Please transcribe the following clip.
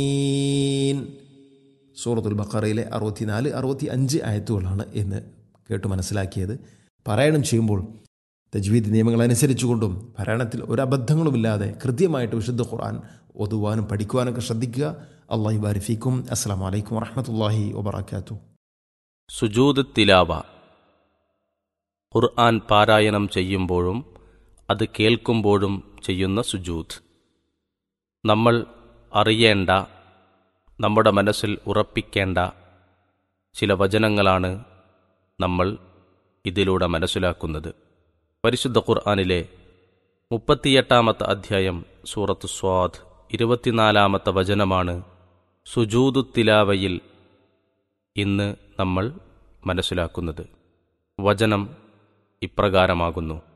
സൂറത്തുൽ ബക്കറയിലെ അറുപത്തിനാല് അറുപത്തി അഞ്ച് ആയത്തുകളാണ് എന്ന് കേട്ട് മനസ്സിലാക്കിയത് പാരായണം ചെയ്യുമ്പോൾ തജ്വീദ് നിയമങ്ങൾ അനുസരിച്ചുകൊണ്ടും പാരായണത്തിൽ ഒരു അബദ്ധങ്ങളുമില്ലാതെ കൃത്യമായിട്ട് വിശുദ്ധ ഖുർആൻ ഒതുവാനും പഠിക്കുവാനൊക്കെ ശ്രദ്ധിക്കുക അള്ളാഹി ബാരിഫിക്കും അസ്സാം വലൈക്കും വറഹമത്തല്ലാഹി വബർക്കാത്തു സുജൂദ് തിലാവ ഖുർആൻ പാരായണം ചെയ്യുമ്പോഴും അത് കേൾക്കുമ്പോഴും ചെയ്യുന്ന സുജൂദ് നമ്മൾ അറിയേണ്ട നമ്മുടെ മനസ്സിൽ ഉറപ്പിക്കേണ്ട ചില വചനങ്ങളാണ് നമ്മൾ ഇതിലൂടെ മനസ്സിലാക്കുന്നത് പരിശുദ്ധ ഖുർആനിലെ മുപ്പത്തിയെട്ടാമത്തെ അധ്യായം സൂറത്ത് സ്വാദ് ഇരുപത്തിനാലാമത്തെ വചനമാണ് സുജൂദു തിലാവയിൽ ഇന്ന് നമ്മൾ മനസ്സിലാക്കുന്നത് വചനം ഇപ്രകാരമാകുന്നു